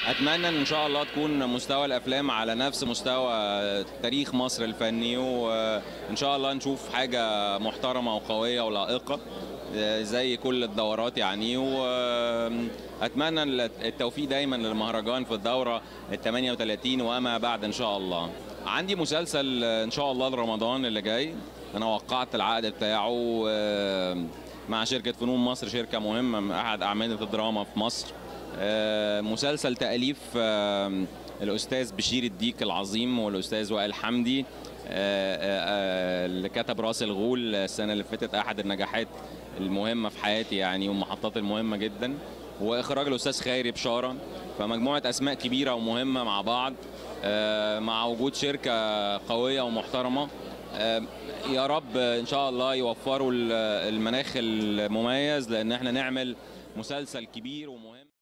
اتمنى ان ان شاء الله تكون مستوى الافلام على نفس مستوى تاريخ مصر الفني وان شاء الله نشوف حاجه محترمه وقويه ولائقه زي كل الدورات يعني واتمنى التوفيق دايما للمهرجان في الدوره ال 38 وما بعد ان شاء الله عندي مسلسل ان شاء الله لرمضان اللي جاي انا وقعت العقد بتاعه مع شركه فنون مصر شركه مهمه من احد اعمده الدراما في مصر مسلسل تاليف الاستاذ بشير الديك العظيم والاستاذ وائل حمدي اللي كتب راس الغول السنه اللي فاتت احد النجاحات المهمه في حياتي يعني والمحطات المهمه جدا واخراج الاستاذ خيري بشاره فمجموعه اسماء كبيره ومهمه مع بعض مع وجود شركه قويه ومحترمه يا رب ان شاء الله يوفروا المناخ المميز لان احنا نعمل مسلسل كبير ومهم